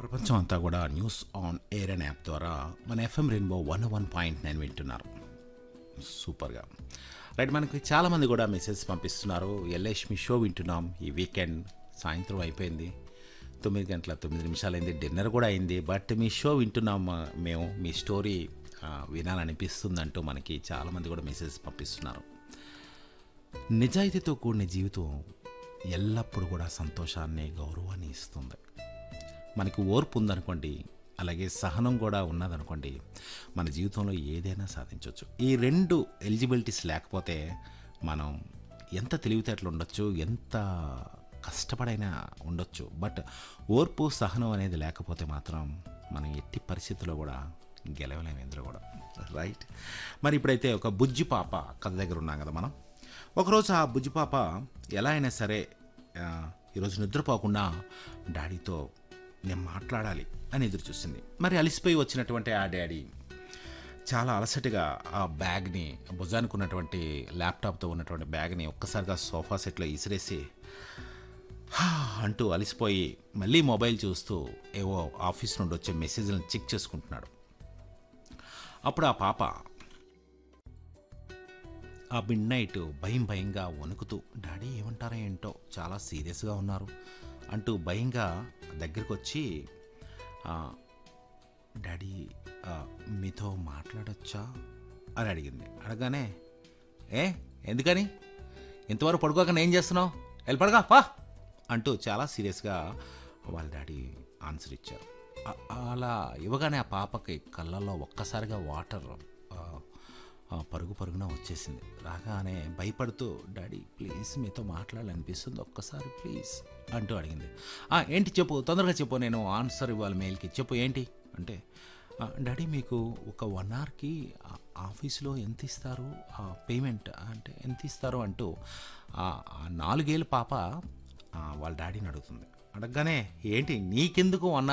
ప్రపంచం అంతా కూడా న్యూస్ ఆన్ ఎయిర్ అనే యాప్ ద్వారా మన FM rainbow one one point nine వింటున్నారు సూపర్గా రైట్ మనకి చాలామంది కూడా మెసేజ్ పంపిస్తున్నారు ఎల్ఐష్ మీ షో వింటున్నాం ఈ వీకెండ్ సాయంత్రం అయిపోయింది తొమ్మిది గంటల తొమ్మిది నిమిషాలు అయింది డిన్నర్ కూడా అయింది బట్ మీ షో వింటున్నాం ఆ, మేము మీ స్టోరీ ఆ, వినాలనిపిస్తుందంటూ మనకి చాలామంది కూడా మెసేజ్ పంపిస్తున్నారు నిజాయితీతో కూడిన జీవితం ఎల్లప్పుడూ కూడా సంతోషాన్ని గౌరవాన్ని ఇస్తుంది మనకి ఓర్పు ఉందనుకోండి అలాగే సహనం కూడా ఉన్నదనుకోండి మన జీవితంలో ఏదైనా సాధించవచ్చు ఈ రెండు ఎలిజిబిలిటీస్ లేకపోతే మనం ఎంత తెలివితేటలు ఉండొచ్చు ఎంత కష్టపడైనా ఉండొచ్చు బట్ ఓర్పు సహనం అనేది లేకపోతే మాత్రం మనం ఎట్టి పరిస్థితుల్లో కూడా గెలవలేము ఇందులో కూడా రైట్ మరి ఇప్పుడైతే ఒక బుజ్జి పాప కథ దగ్గర ఉన్నాం కదా మనం ఒకరోజు ఆ బుజ్జి పాప ఎలా అయినా సరే ఆ, ఈరోజు నిద్రపోకుండా డాడీతో నేను మాట్లాడాలి అని ఎదురు చూసింది మరి అలిసిపోయి వచ్చినటువంటి ఆ డాడీ చాలా అలసటగా ఆ బ్యాగ్ని భుజానికి ఉన్నటువంటి ల్యాప్టాప్తో ఉన్నటువంటి బ్యాగ్ని ఒక్కసారిగా సోఫా సెట్లో ఇసిరేసి "హా" అంటూ అలిసిపోయి మళ్ళీ మొబైల్ చూస్తూ ఏవో ఆఫీస్ నుండి వచ్చే మెసేజ్లను చెక్ చేసుకుంటున్నాడు అప్పుడు ఆ పాప ఆ మిడ్ నైట్ భయం భయంగా వణుకుతూ డాడీ ఏమంటారో ఏంటో చాలా సీరియస్గా ఉన్నారు అంటూ భయంగా దగ్గరికి వచ్చి "ఆ, డాడీ ఆ, మీతో మాట్లాడొచ్చా అని అడిగింది అడగానే ఏ ఎందుకని ఇంతవరకు పడుకోక ఏం చేస్తున్నావు వెళ్ళి పడగా పా అంటూ చాలా సీరియస్గా వాళ్ళ డాడీ ఆన్సర్ ఇచ్చారు అ- అలా ఇవ్వగానే ఆ పాపకి కళ్ళల్లో ఒక్కసారిగా వాటర్ ఆ, ఆ, పరుగు పరుగున వచ్చేసింది రాగానే భయపడుతూ డాడీ ప్లీజ్ మీతో మాట్లాడాలనిపిస్తుంది ఒక్కసారి ప్లీజ్ అంటూ అడిగింది "ఆ, ఏంటి చెప్పు తొందరగా చెప్పు నేను ఆన్సర్ ఇవ్వాలి మెయిల్కి చెప్పు ఏంటి అంటే "ఆ, డాడీ మీకు ఒక వన్ అవర్కి ఆఫీస్లో ఎంత ఇస్తారు ఆ, పేమెంట్ అంటే ఎంత ఇస్తారు అంటూ ఆ ఆ నాలుగేళ్ళ పాప ఆ, వాళ్ళ డాడీని అడుగుతుంది అడగగానే ఏంటి నీకెందుకు వన్